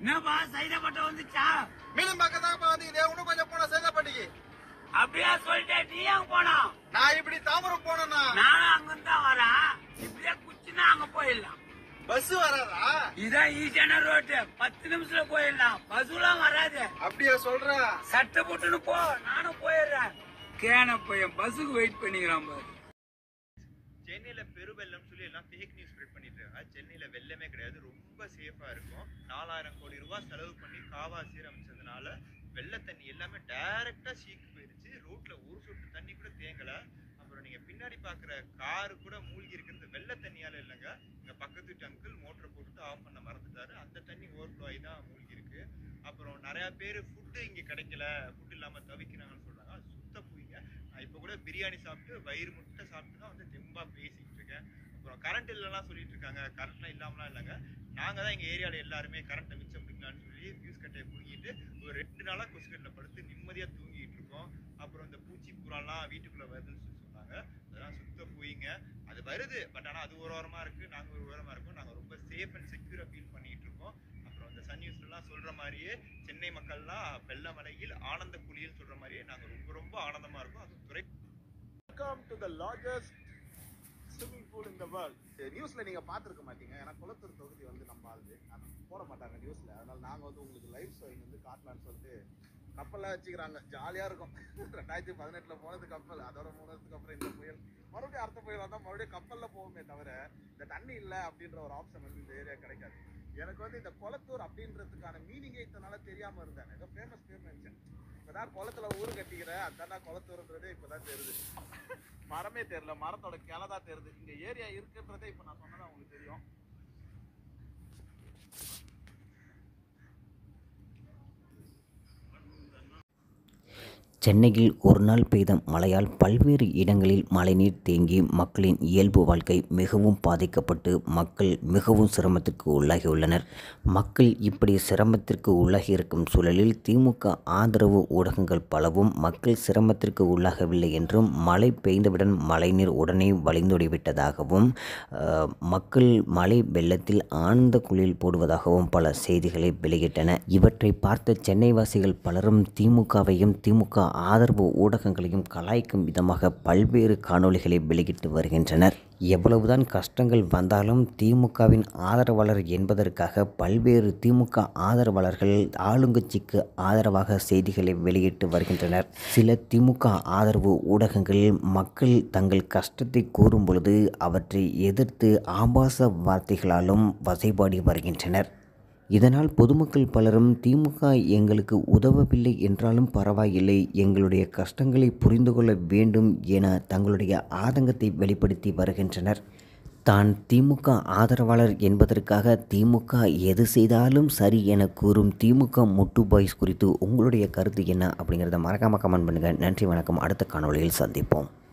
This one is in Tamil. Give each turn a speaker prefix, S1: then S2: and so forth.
S1: என்னப்பா சைதப்பட்ட வந்துச்சா
S2: மீனும் பக்கத்தாப்பா வந்தீங்க இன்னும் கொஞ்சம் போன சேதப்பட்டிக்கு
S1: அப்படியா சொல்லிட்டேன் நீ அங்க போனா
S2: நான் இப்படி தாம்பரம் போனேன்னா
S1: நானும் அங்கிருந்து தான் வரேன் இப்படியே குச்சினா அங்க போயிடலாம்
S2: பஸ் வராதா
S1: இதான் ஈஸியான ரோட்டு பத்து நிமிஷத்துல போயிடலாம் பஸ்லாம் வராது
S2: அப்படியா சொல்ற
S1: சட்டை போட்டுன்னு போ நானும் போயிடுறேன் கேன பையன் பஸ்ஸுக்கு வெயிட் பண்ணிக்கிறான் பாரு
S3: சென்னையில பெருவெள்ளம் சொல்லி எல்லாம் ஃபேக் நியூஸ் ஸ்ப்ரெட் பண்ணிட்டு இருக்காங்க சென்னையில வெள்ளமே கிடையாது ரொம்ப சேஃபா இருக்கும் நாலாயிரம் கோடி ரூபாய் செலவு பண்ணி காவா சீரமைச்சதுனால வெள்ள தண்ணி எல்லாமே டைரக்டா சீக்கு போயிருச்சு ரோட்ல ஒரு சொட்டு தண்ணி கூட தேங்கல அப்புறம் நீங்க பின்னாடி பாக்குற காரு கூட மூழ்கி இருக்கிறது வெள்ள தண்ணியால இல்லைங்க இங்க பக்கத்து வீட்டு அங்கிள் மோட்டர் போட்டுட்டு ஆஃப் பண்ண மறந்துட்டாரு அந்த தண்ணி ஓவர் ஆகி தான் மூழ்கி இருக்கு அப்புறம் நிறைய பேர் ஃபுட்டு இங்க கிடைக்கல ஃபுட் இல்லாம தவிக்கிறாங்கன்னு சொல்றாங்க அது சுத்த போயிங்க நான் இப்போ கூட பிரியாணி சாப்பிட்டு வயிறு முட்டை சாப்பிட்டு தான் வந்து தெம்பா பேசிக்கிட்டு இருக்கேன் அப்புறம் கரண்ட் இல்லைலாம் சொல்லிட்டு இருக்காங்க கரண்ட்லாம் இல்லாமலாம் இல்லைங்க நாங்க தான் எங்க ஏரியால எல்லாருமே கரண்ட்டை மிச்சம் பிடிக்கலாம்னு சொல்லி ஃபியூஸ் கட்டையை பிடிங்கிட்டு ஒரு ரெண்டு நாளா கொசுக்கட்டில் படுத்து நிம்மதியா தூங்கிட்டு இருக்கோம் அப்புறம் இந்த பூச்சி புறாலாம் வீட்டுக்குள்ள வருதுன்னு சொல்லி சொன்னாங்க அதெல்லாம் சுத்த போயிங்க அது வருது பட் ஆனா அது ஒரு ஓரமா இருக்கு நாங்க ஒரு ஓரமா இருக்கோம் நாங்க ரொம்ப சேஃப் அண்ட் செக்யூரா ஃபீல் பண்ணிட்டு இருக்கோம் அப்புறம் இந்த சன் நியூஸ்லாம் சொல்ற மாதிரியே சென்னை மக்கள்லாம் வெள்ள மலையில் ஆனந்த குளியல் சொல்ற மாதிரியே நாங்க ரொம்ப ரொம்ப ஆனந்தமா இருக்கோம் அது துறை
S2: welcome to the largest swimming pool in the world நியூஸ்ல நீங்க பார்த்துருக்க மாட்டீங்க ஏன்னா குளத்தூர் தொகுதி வந்து நம்ம ஆளுது ஆனா போட மாட்டாங்க நியூஸ்ல அதனால நாங்க வந்து உங்களுக்கு லைவ் ஷோயிங் வந்து காட்டலாம்னு சொல்லிட்டு கப்பல்லாம் வச்சுக்கிறாங்க ஜாலியா இருக்கும் ரெண்டாயிரத்தி பதினெட்டுல போனது கப்பல் அதோட மூணு வருஷத்துக்கு அப்புறம் இந்த புயல் மறுபடியும் அடுத்த புயல் வந்தா மறுபடியும் கப்பல்ல போகுமே தவிர இந்த தண்ணி இல்ல அப்படின்ற ஒரு ஆப்ஷன் வந்து இந்த ஏரியா கிடைக்காது எனக்கு வந்து இந்த குளத்தூர் அப்படின்றதுக்கான மீனிங்கே இத்தனால தெரியாம இருந்தேன் ஏதோ ஃபேமஸ் பேர் நினைச்சேன் இப்பதான் குளத்துல ஊரு கட்டிக்கிறேன் அதான் குளத்தூர்ன்றதே இப்பதான் தெரியுது மரமே தெரியல மரத்தோட கிளை தான் தெரியுது இங்க ஏரியா இருக்குன்றதே இப்ப நான் சொன்னதா உங்களுக்கு தெரியும்
S4: சென்னையில் ஒரு நாள் பெய்த மழையால் பல்வேறு இடங்களில் மழைநீர் தேங்கி மக்களின் இயல்பு வாழ்க்கை மிகவும் பாதிக்கப்பட்டு மக்கள் மிகவும் சிரமத்திற்கு உள்ளாகியுள்ளனர் மக்கள் இப்படி சிரமத்திற்கு உள்ளாகி இருக்கும் சூழலில் திமுக ஆதரவு ஊடகங்கள் பலவும் மக்கள் சிரமத்திற்கு உள்ளாகவில்லை என்றும் மழை பெய்ந்தவுடன் மழைநீர் உடனே வழிந்தோடிவிட்டதாகவும் அஹ், மக்கள் மழை வெள்ளத்தில் ஆழ்ந்த குளியல் போடுவதாகவும் பல செய்திகளை வெளியிட்டன இவற்றை பார்த்த சென்னைவாசிகள் பலரும் திமுகவையும் திமுக ஆதரவு ஊடகங்களையும் கலாய்க்கும் விதமாக பல்வேறு காணொளிகளை வெளியிட்டு வருகின்றனர் எவ்வளவுதான் கஷ்டங்கள் வந்தாலும் திமுகவின் ஆதரவாளர் என்பதற்காக பல்வேறு திமுக ஆதரவாளர்கள் ஆளுங்கட்சிக்கு ஆதரவாக செய்திகளை வெளியிட்டு வருகின்றனர் சில திமுக ஆதரவு ஊடகங்கள் மக்கள் தங்கள் கஷ்டத்தை கூறும் பொழுது அவற்றை எதிர்த்து ஆபாச வார்த்தைகளாலும் வசைபாடி வருகின்றனர் இதனால் பொதுமக்கள் பலரும் திமுக எங்களுக்கு உதவவில்லை என்றாலும் பரவாயில்லை எங்களுடைய கஷ்டங்களை புரிந்து கொள்ள வேண்டும் என தங்களுடைய ஆதங்கத்தை வெளிப்படுத்தி வருகின்றனர் தான் திமுக ஆதரவாளர் என்பதற்காக திமுக எது செய்தாலும் சரி என கூறும் திமுக முட்டு பாய்ஸ் குறித்து உங்களுடைய கருத்து என்ன அப்படிங்கிறத மறக்காமல் கமெண்ட் பண்ணுங்கள் நன்றி வணக்கம் அடுத்த காணொளியில் சந்திப்போம்